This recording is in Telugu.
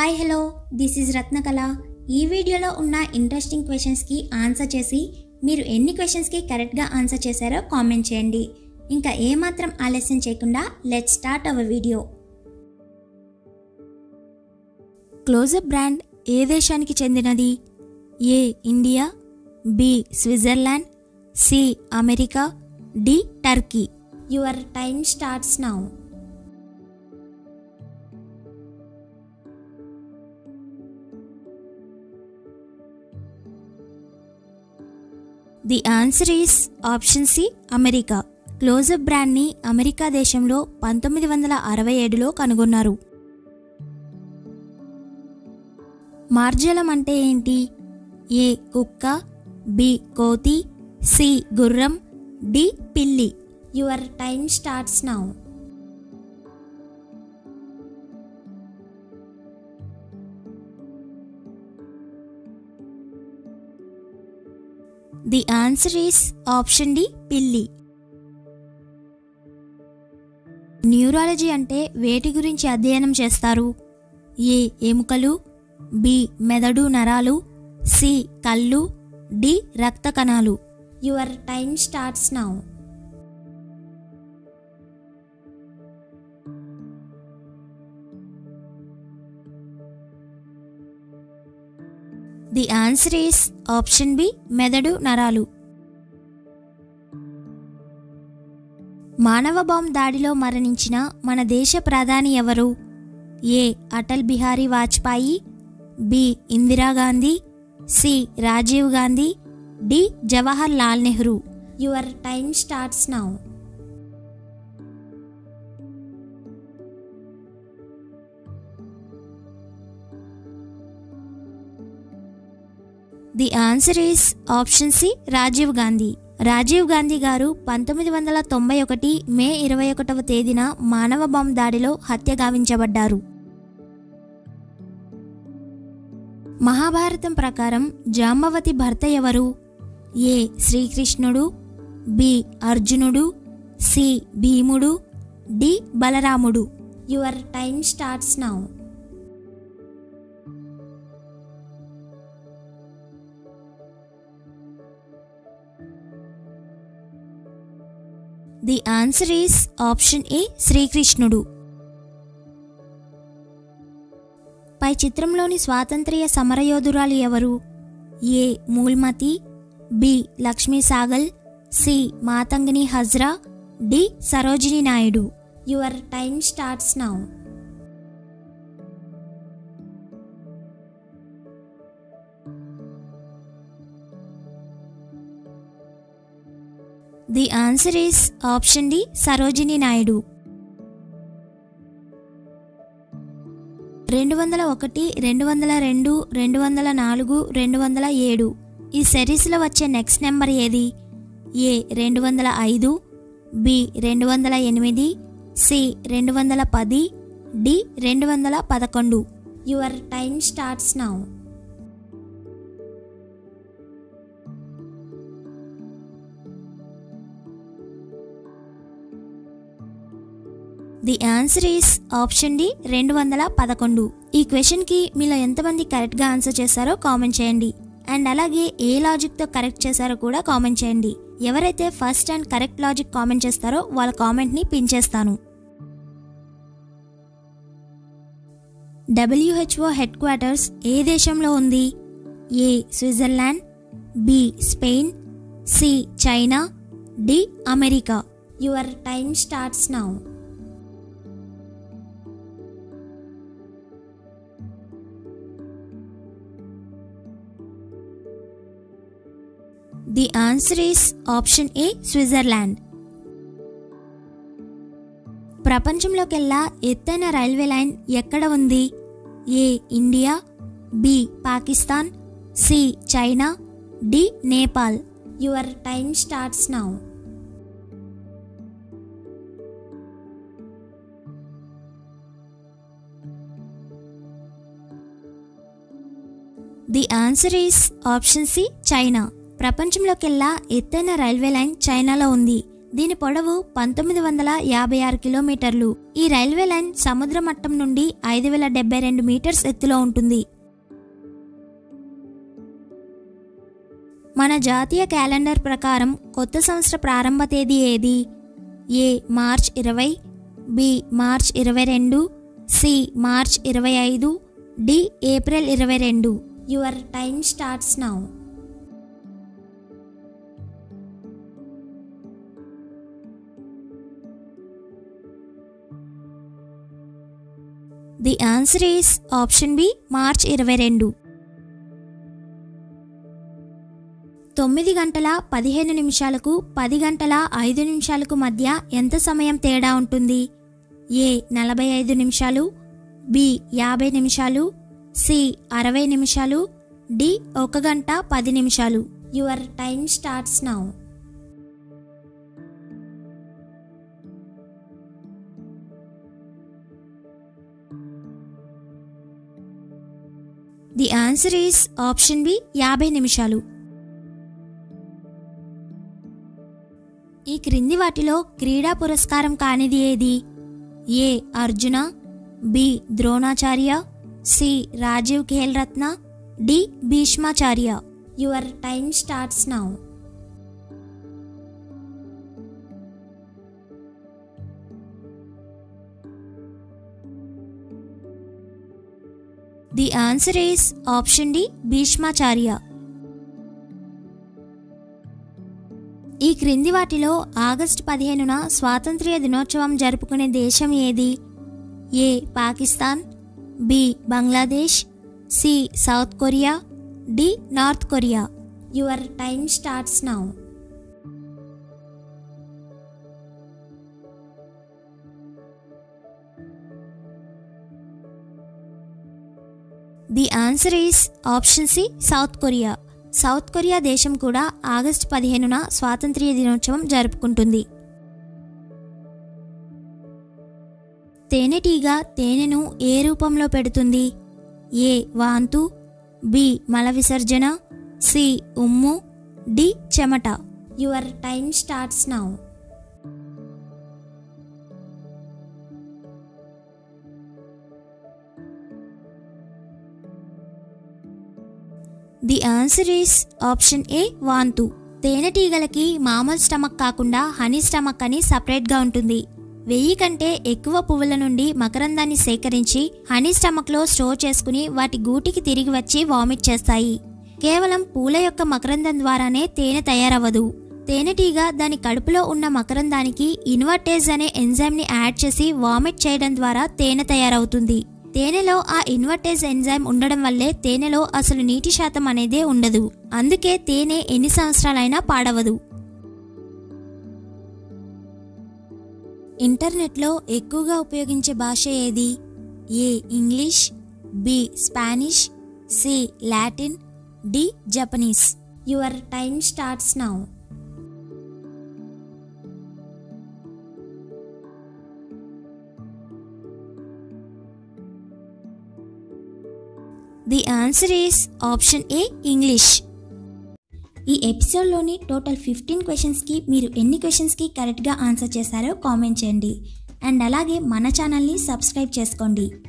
hi hello this is Ratnakala ఈ వీడియోలో ఉన్న ఇంట్రెస్టింగ్ క్వశ్చన్స్కి ఆన్సర్ చేసి మీరు ఎన్ని క్వశ్చన్స్కి కరెక్ట్గా ఆన్సర్ చేశారో కామెంట్ చేయండి ఇంకా ఏమాత్రం ఆలస్యం చేయకుండా let start our video Closeup brand ఏ దేశానికి చెందినది A India B Switzerland C America D Turkey your time starts now the answer is option C America Closeup బ్రాండ్ని అమెరికా దేశంలో పంతొమ్మిది వందల అరవై ఏడులో కనుగొన్నారు మార్జలం అంటే ఏంటి ఏ కుక్క బి కోతి సి గుర్రం డి పిల్లి your time starts now the answer is option D పిల్లి న్యూరాలజీ అంటే వేటి గురించి అధ్యయనం చేస్తారు ఏ ఎముకలు బి మెదడు నరాలు సి కళ్ళు డి రక్త కణాలు your time starts now the answer is option B మెదడు నరాలు మానవ బాంబ్ దాడిలో మరణించిన మన దేశ ప్రధాని ఎవరు A Atal Bihari Vajpayee B Indira Gandhi C Rajiv Gandhi D Jawahar Lal Nehru your time starts now the answer is option C Rajiv Gandhi Rajiv Gandhi గారు పంతొమ్మిది వందల తొంభై ఒకటి మే ఇరవై ఒకటవ తేదీన మానవ బాంబ్ దాడిలో హత్య గావించబడ్డారు మహాభారతం ప్రకారం జాంబవతి భర్త ఎవరు ఏ శ్రీకృష్ణుడు బి అర్జునుడు సి భీముడు డి బలరాముడు your time starts now the answer is option A శ్రీకృష్ణుడు పై చిత్రంలోని స్వాతంత్ర్య సమరయోధురాలు ఎవరు A Moolmati B Lakshmi Sahgal C Matangini Hazra D Sarojini Naidu your time starts now the answer is option D Sarojini Naidu రెండు వందల ఒకటి రెండు వందల రెండు రెండు వందల నాలుగు రెండు వందల ఏడు ఈ సిరీస్లో వచ్చే నెక్స్ట్ నెంబర్ ఏది ఏ రెండు వందల ఐదు బి రెండు వందల ఎనిమిది సి రెండు వందల పది డి రెండు వందల పదకొండు your time starts now the answer is option D రెండు వందల పదకొండు ఈ క్వశ్చన్కి మీలో ఎంతమంది కరెక్ట్గా ఆన్సర్ చేశారో కామెంట్ చేయండి అండ్ అలాగే ఏ లాజిక్తో కరెక్ట్ చేశారో కూడా కామెంట్ చేయండి ఎవరైతే first and correct logic comment చేస్తారో వాళ్ళ కామెంట్ని పిన్ చేస్తాను డబ్ల్యూహెచ్ఓ హెడ్ క్వార్టర్స్ ఏ దేశంలో ఉంది A Switzerland B Spain C China D America your time starts now the answer is option A Switzerland ప్రపంచంలోకెల్లా ఎత్తైన రైల్వే లైన్ ఎక్కడ ఉంది A India B Pakistan C China D Nepal your time starts now the answer is option C China ప్రపంచంలోకెల్లా ఎత్తైన రైల్వే లైన్ చైనాలో ఉంది దీని పొడవు పంతొమ్మిది వందల యాభై ఆరు కిలోమీటర్లు ఈ రైల్వే లైన్ సముద్ర మట్టం నుండి ఐదు వేల డెబ్బై రెండు మీటర్స్ ఎత్తులో ఉంటుంది మన జాతీయ క్యాలెండర్ ప్రకారం కొత్త సంవత్సర ప్రారంభ తేదీ ఏది ఏ మార్చ్ ఇరవై బి మార్చ్ ఇరవై రెండు సి మార్చ్ ఇరవై ఐదు డి ఏప్రిల్ ఇరవై రెండు your time starts now the answer is option B March ఇరవై రెండు తొమ్మిది గంటల పదిహేను నిమిషాలకు పది గంటల ఐదు నిమిషాలకు మధ్య ఎంత సమయం తేడా ఉంటుంది ఏ నలభై ఐదు నిమిషాలు బి యాభై నిమిషాలు సి అరవై నిమిషాలు డి ఒక గంట పది నిమిషాలు your time starts now the answer is option B యాభై నిమిషాలు ఈ క్రింది వాటిలో క్రీడా పురస్కారం కానిది ఏది A Arjuna B Dronacharya C Rajiv Khel Ratna D Bhishmacharya your time starts now the answer is option D Bhishmacharya ఈ క్రింది వాటిలో ఆగస్టు పదిహేనున స్వాతంత్ర్య దినోత్సవం జరుపుకునే దేశం ఏది A Pakistan B Bangladesh C South Korea D North Korea your time starts now the answer is option C South Korea South Korea దేశం కూడా ఆగస్టు పదిహేనున స్వాతంత్ర్య దినోత్సవం జరుపుకుంటుంది తేనెటీగ తేనెను ఏ రూపంలో పెడుతుంది ఏ వాంతు బి మల విసర్జన సి ఉమ్ము డి చెమట your time starts now the answer is option A వాంతు తేనెటీగలకి మామూలు స్టమక్ కాకుండా హనీ స్టమక్ అని సపరేట్గా ఉంటుంది వెయ్యి కంటే ఎక్కువ పువ్వుల నుండి మకరందాన్ని సేకరించి హనీ స్టమక్లో స్టోర్ చేసుకుని వాటి గూటికి తిరిగి వచ్చి వామిట్ చేస్తాయి కేవలం పూల యొక్క మకరందం ద్వారానే తేనె తయారవ్వదు తేనెటీగ దాని కడుపులో ఉన్న మకరందానికి ఇన్వర్టేజ్ అనే ఎంజైమ్ని యాడ్ చేసి వామిట్ చేయడం ద్వారా తేనె తయారవుతుంది తేనెలో ఆ ఇన్వర్టేజ్ ఎంజైమ్ ఉండడం వల్లే తేనెలో అసలు నీటి శాతం అనేదే ఉండదు అందుకే తేనె ఎన్ని సంవత్సరాలైనా పాడవదు ఇంటర్నెట్లో ఎక్కువగా ఉపయోగించే భాష ఏది A English B Spanish C Latin D Japanese your time starts now the answer is option A English ఈ ఎపిసోడ్లోని టోటల్ ఫిఫ్టీన్ క్వశ్చన్స్కి మీరు ఎన్ని క్వశ్చన్స్కి కరెక్ట్గా ఆన్సర్ చేశారో కామెంట్ చేయండి అండ్ అలాగే మన ఛానల్ని సబ్స్క్రైబ్ చేసుకోండి